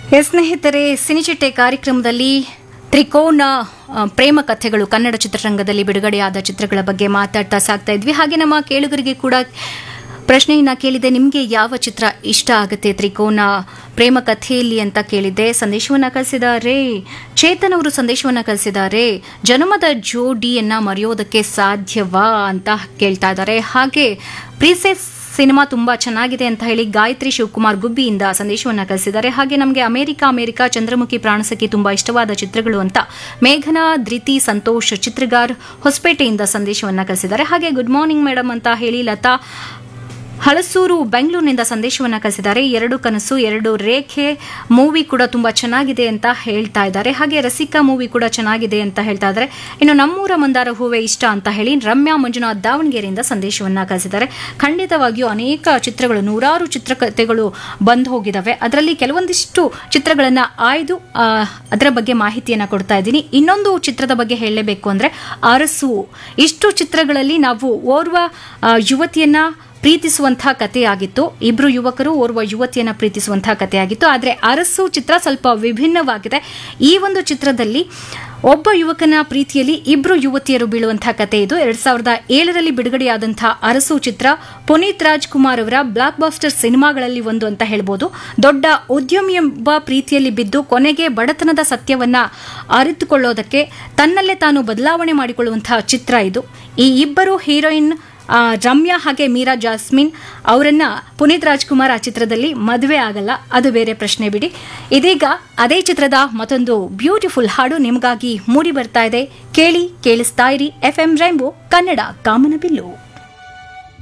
S ಸ್ನೇಹಿತರೆ ಸಿನಿಚಿಟ್ಟೆ ಕಾರ್ಯಕ್ರಮದಲ್ಲಿ ತ್ರಿಕೋನ ಆ, ಪ್ರೇಮ ಕಥೆಗಳು ಕನ್ನಡ ಚಿತ್ರರಂಗದಲ್ಲಿ ಬಿಡುಗಡೆಯಾದ ಚಿತ್ರಗಳ ಬಗ್ಗೆ ಮಾತಾಡ್ತಾ ಸಾಕ್ತಾ ಇದ್ವಿ ಹಾಗೆ ನಮ್ಮ ಕೇಳುಗರಿಗೆ ಕೂಡ ಪ್ರಶ್ನೆಯನ್ನ ಕೇಳಿದೆ ನಿಮಗೆ ಯಾವ ಚಿತ್ರ ಇಷ್ಟ ಆಗುತ್ತೆ ತ್ರಿಕೋನ ಪ್ರೇಮ ಕಥೆಯಲ್ಲಿ ಅಂತ ಕೇಳಿದ್ದೆ ಸಂದೇಶವನ್ನ ಕಳಿಸಿದ್ದಾರೆ ಚೇತನ್ ಅವರು ಸಂದೇಶವನ್ನ ಕಳಿಸಿದ್ದಾರೆ ಜನ್ಮದ ಜೋಡಿಯನ್ನ ಮರೆಯೋದಕ್ಕೆ ಸಾಧ್ಯವಾ ಅಂತ ಕೇಳ್ತಾ ಇದ್ದಾರೆ ಹಾಗೆ ಪ್ರೀಸೆಸ್ ಸಿನಿಮಾ ತುಂಬಾ ಚೆನ್ನಾಗಿದೆ ಅಂತ ಹೇಳಿ ಗಾಯತ್ರಿ ಶಿವಕುಮಾರ್ ಗುಬ್ಬಿಯಿಂದ ಸಂದೇಶವನ್ನ ಕಳಿಸಿದ್ದಾರೆ ಹಾಗೆ ನಮಗೆ ಅಮೆರಿಕ ಅಮೆರಿಕ ಚಂದ್ರಮುಖಿ ಪ್ರಾಣಸಖಿ ತುಂಬಾ ಇಷ್ಟವಾದ ಚಿತ್ರಗಳು ಅಂತ ಮೇಘನಾ ಧೃತಿ ಸಂತೋಷ್ ಚಿತ್ರಗಾರ್ ಹೊಸಪೇಟೆಯಿಂದ ಸಂದೇಶವನ್ನ ಕಳಿಸಿದ್ದಾರೆ ಹಾಗೆ ಗುಡ್ ಮಾರ್ನಿಂಗ್ ಮೇಡಮ್ ಅಂತ ಹೇಳಿ ಲತಾ ಹಳಸೂರು ಬೆಂಗಳೂರಿನಿಂದ ಸಂದೇಶವನ್ನ ಕಳಿಸಿದ್ದಾರೆ ಎರಡು ಕನಸು ಎರಡು ರೇಖೆ ಮೂವಿ ಕೂಡ ತುಂಬಾ ಚೆನ್ನಾಗಿದೆ ಅಂತ ಹೇಳ್ತಾ ಇದ್ದಾರೆ ಹಾಗೆ ರಸಿಕಾ ಮೂವಿ ಕೂಡ ಚೆನ್ನಾಗಿದೆ ಅಂತ ಹೇಳ್ತಾ ಇದ್ದಾರೆ ಇನ್ನು ನಮ್ಮೂರ ಮಂದಾರ ಹೂವೆ ಇಷ್ಟ ಅಂತ ಹೇಳಿ ರಮ್ಯಾ ಮಂಜುನಾಥ್ ದಾವಣಗೆರೆಯಿಂದ ಸಂದೇಶವನ್ನ ಕಳಿಸಿದ್ದಾರೆ ಖಂಡಿತವಾಗಿಯೂ ಅನೇಕ ಚಿತ್ರಗಳು ನೂರಾರು ಚಿತ್ರಕಥೆಗಳು ಬಂದು ಹೋಗಿದಾವೆ ಅದರಲ್ಲಿ ಕೆಲವೊಂದಿಷ್ಟು ಚಿತ್ರಗಳನ್ನ ಆಯ್ದು ಆ, ಅದರ ಬಗ್ಗೆ ಮಾಹಿತಿಯನ್ನ ಕೊಡ್ತಾ ಇದ್ದೀನಿ ಇನ್ನೊಂದು ಚಿತ್ರದ ಬಗ್ಗೆ ಹೇಳಲೇಬೇಕು ಅಂದ್ರೆ ಅರಸು ಇಷ್ಟು ಚಿತ್ರಗಳಲ್ಲಿ ನಾವು ಓರ್ವ ಆ, ಯುವತಿಯನ್ನ ಪ್ರೀತಿಸುವಂತಹ ಕಥೆಯಾಗಿತ್ತು ಇಬ್ರು ಯುವಕರು ಓರ್ವ ಯುವತಿಯನ್ನ ಪ್ರೀತಿಸುವಂತಹ ಕಥೆಯಾಗಿತ್ತು ಆದರೆ ಅರಸು ಚಿತ್ರ ಸ್ವಲ್ಪ ವಿಭಿನ್ನವಾಗಿದೆ ಈ ಒಂದು ಚಿತ್ರದಲ್ಲಿ ಒಬ್ಬ ಯುವಕನ ಪ್ರೀತಿಯಲ್ಲಿ ಇಬ್ರು ಯುವತಿಯರು ಬೀಳುವಂತಹ ಕಥೆ ಇದು ಎರಡ್ ಸಾವಿರದ ಏಳರಲ್ಲಿ ಬಿಡುಗಡೆಯಾದಂತಹ ಅರಸು ಚಿತ್ರ ಪುನೀತ್ ರಾಜ್ಕುಮಾರ್ ಅವರ ಬ್ಲಾಕ್ ಬಾಸ್ಟರ್ ಸಿನಿಮಾಗಳಲ್ಲಿ ಒಂದು ಅಂತ ಹೇಳ್ಬೋದು ದೊಡ್ಡ ಉದ್ಯಮಿಯೊಬ್ಬ ಪ್ರೀತಿಯಲ್ಲಿ ಬಿದ್ದು ಕೊನೆಗೆ ಬಡತನದ ಸತ್ಯವನ್ನ ಅರಿತುಕೊಳ್ಳೋದಕ್ಕೆ ತನ್ನಲ್ಲೇ ತಾನು ಬದಲಾವಣೆ ಮಾಡಿಕೊಳ್ಳುವಂತಹ ಚಿತ್ರ ಇದು ಈ ಇಬ್ಬರು ಹೀರೋಯಿನ್ ಆ, ರಮ್ಯಾ ಹಾಗೆ ಮೀರಾ ಜಾಸ್ಮಿನ್ ಅವರನ್ನ ಪುನೀತ್ ರಾಜ್ಕುಮಾರ್ ಆ ಚಿತ್ರದಲ್ಲಿ ಮದುವೆ ಆಗಲ್ಲ ಅದು ಬೇರೆ ಪ್ರಶ್ನೆ ಬಿಡಿ ಇದೀಗ ಅದೇ ಚಿತ್ರದ ಮತ್ತೊಂದು ಬ್ಯೂಟಿಫುಲ್ ಹಾಡು ನಿಮಗಾಗಿ ಮೂಡಿ ಬರ್ತಾ ಇದೆ ಕೇಳಿ ಕೇಳಿಸ್ತಾ ಇರಿ ಎಫ್ ಎಂ ರೈಂಬೋ ಕನ್ನಡ ಕಾಮನಬಿಲ್ಲು